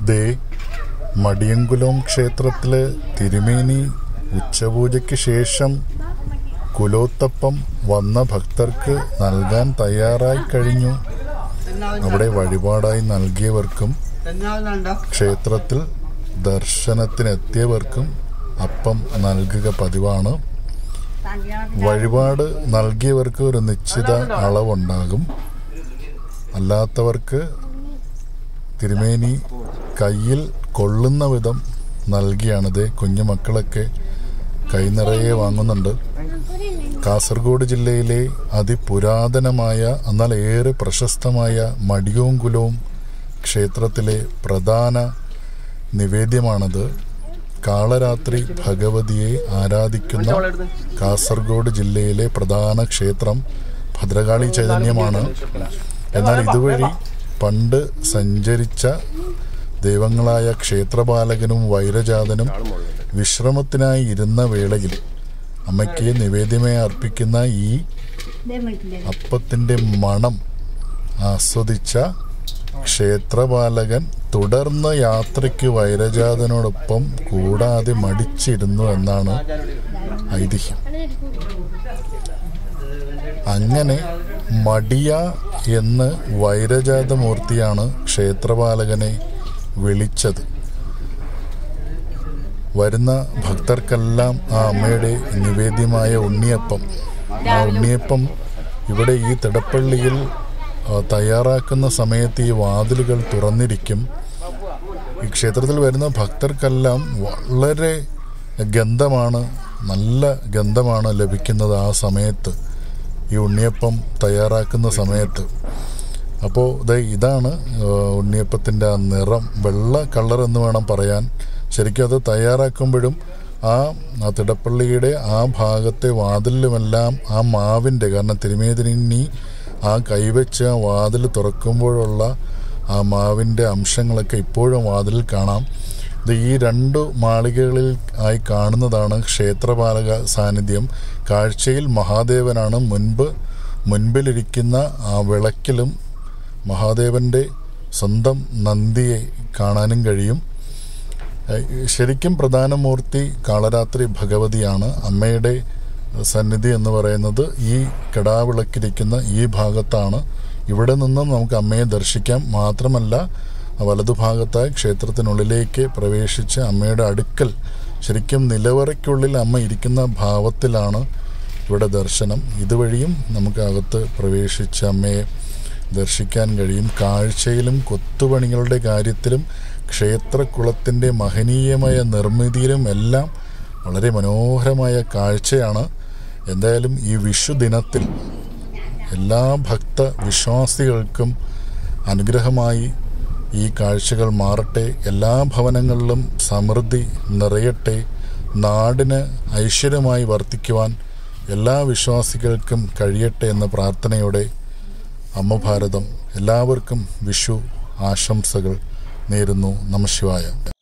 ദേ മടിയങ്കുലം ക്ഷേത്രത്തിലെ തിരുമേനി ഉച്ചപൂജയ്ക്ക് ശേഷം കുലോത്തപ്പം വന്ന ഭക്തർക്ക് നൽകാൻ തയ്യാറായി കഴിഞ്ഞു അവിടെ വഴിപാടായി നൽകിയവർക്കും ക്ഷേത്രത്തിൽ ദർശനത്തിനെത്തിയവർക്കും അപ്പം നൽകുക പതിവാണ് വഴിപാട് നൽകിയവർക്ക് ഒരു നിശ്ചിത അളവുണ്ടാകും അല്ലാത്തവർക്ക് തിരുമേനി കയ്യിൽ കൊള്ളുന്ന വിധം നൽകിയാണിത് കുഞ്ഞുമക്കളൊക്കെ കൈനിറയെ വാങ്ങുന്നുണ്ട് കാസർഗോഡ് ജില്ലയിലെ അതിപുരാതനമായ എന്നാൽ ഏറെ പ്രശസ്തമായ മടിയോങ്കുലവും ക്ഷേത്രത്തിലെ പ്രധാന നിവേദ്യമാണത് കാളരാത്രി ഭഗവതിയെ ആരാധിക്കുന്ന കാസർഗോഡ് ജില്ലയിലെ പ്രധാന ക്ഷേത്രം ഭദ്രകാളി ചൈതന്യമാണ് എന്നാൽ ഇതുവഴി പണ്ട് സഞ്ചരിച്ച ദൈവങ്ങളായ ക്ഷേത്രപാലകനും വൈരജാതനും വിശ്രമത്തിനായി ഇരുന്ന വേളയിൽ അമ്മയ്ക്ക് നിവേദ്യമായി അർപ്പിക്കുന്ന ഈ അപ്പത്തിന്റെ മണം ആസ്വദിച്ച ക്ഷേത്രപാലകൻ തുടർന്ന് യാത്രയ്ക്ക് വൈരജാതനോടൊപ്പം കൂടാതെ മടിച്ചിരുന്നു എന്നാണ് ഐതിഹ്യം അങ്ങനെ മടിയ എന്ന് വൈരജാതമൂർത്തിയാണ് ക്ഷേത്രപാലകനെ വിളിച്ചത് വരുന്ന ഭക്തർക്കെല്ലാം ആ അമ്മയുടെ നിവേദ്യമായ ഉണ്ണിയപ്പം ആ ഉണ്ണിയപ്പം ഇവിടെ ഈ തിടപ്പള്ളിയിൽ ആ, തയ്യാറാക്കുന്ന സമയത്ത് ഈ വാതിലുകൾ തുറന്നിരിക്കും ഈ ക്ഷേത്രത്തിൽ വരുന്ന ഭക്തർക്കെല്ലാം വളരെ ഗന്ധമാണ് നല്ല ഗന്ധമാണ് ലഭിക്കുന്നത് ആ സമയത്ത് ഈ ഉണ്ണിയപ്പം തയ്യാറാക്കുന്ന സമയത്ത് അപ്പോൾ ദേ ഇതാണ് ആ, ഉണ്ണിയപ്പത്തിൻ്റെ ആ നിറം വെള്ള കളർ എന്ന് വേണം പറയാൻ ശരിക്കും അത് തയ്യാറാക്കുമ്പോഴും ആ ആ തിടപ്പള്ളിയുടെ ആ ഭാഗത്തെ വാതിലിലുമെല്ലാം ആ മാവിൻ്റെ കാരണം തിരുമേതിരിഞ്ഞി ആ കൈവച്ച് ആ വാതിൽ തുറക്കുമ്പോഴുള്ള ആ മാവിൻ്റെ അംശങ്ങളൊക്കെ ഇപ്പോഴും വാതിലിൽ കാണാം ഇത് ഈ രണ്ട് മാളികകളിൽ ആയി കാണുന്നതാണ് ക്ഷേത്രപാലക സാന്നിധ്യം കാഴ്ചയിൽ മഹാദേവനാണ് മുൻപ് മുൻപിലിരിക്കുന്ന ആ വിളക്കിലും മഹാദേവന്റെ സ്വന്തം നന്ദിയെ കാണാനും കഴിയും ഏഹ് ശരിക്കും പ്രധാന മൂർത്തി കാളരാത്രി ഭഗവതിയാണ് അമ്മയുടെ സന്നിധി എന്ന് പറയുന്നത് ഈ കിടാവിളക്കിരിക്കുന്ന ഈ ഭാഗത്താണ് ഇവിടെ നിന്നും നമുക്ക് അമ്മയെ ദർശിക്കാം മാത്രമല്ല വലതുഭാഗത്തായി ക്ഷേത്രത്തിനുള്ളിലേക്ക് പ്രവേശിച്ച് അമ്മയുടെ അടുക്കൽ ശരിക്കും നിലവറയ്ക്കുള്ളിൽ അമ്മ ഇരിക്കുന്ന ഭാവത്തിലാണ് ഇവിടെ ദർശനം ഇതുവഴിയും നമുക്ക് അകത്ത് പ്രവേശിച്ച് അമ്മയെ ദർശിക്കാൻ കഴിയും കാഴ്ചയിലും കൊത്തുപണികളുടെ കാര്യത്തിലും ക്ഷേത്രക്കുളത്തിൻ്റെ മഹനീയമായ നിർമ്മിതിയിലും എല്ലാം വളരെ മനോഹരമായ കാഴ്ചയാണ് എന്തായാലും ഈ വിഷു ദിനത്തിൽ എല്ലാ ഭക്ത വിശ്വാസികൾക്കും അനുഗ്രഹമായി ഈ കാഴ്ചകൾ മാറട്ടെ എല്ലാ ഭവനങ്ങളിലും സമൃദ്ധി നിറയട്ടെ നാടിന് ഐശ്വര്യമായി വർത്തിക്കുവാൻ എല്ലാ വിശ്വാസികൾക്കും കഴിയട്ടെ എന്ന പ്രാർത്ഥനയോടെ അമ്മ ഭാരതം എല്ലാവർക്കും വിഷു ആശംസകൾ നേരുന്നു നമശിവായ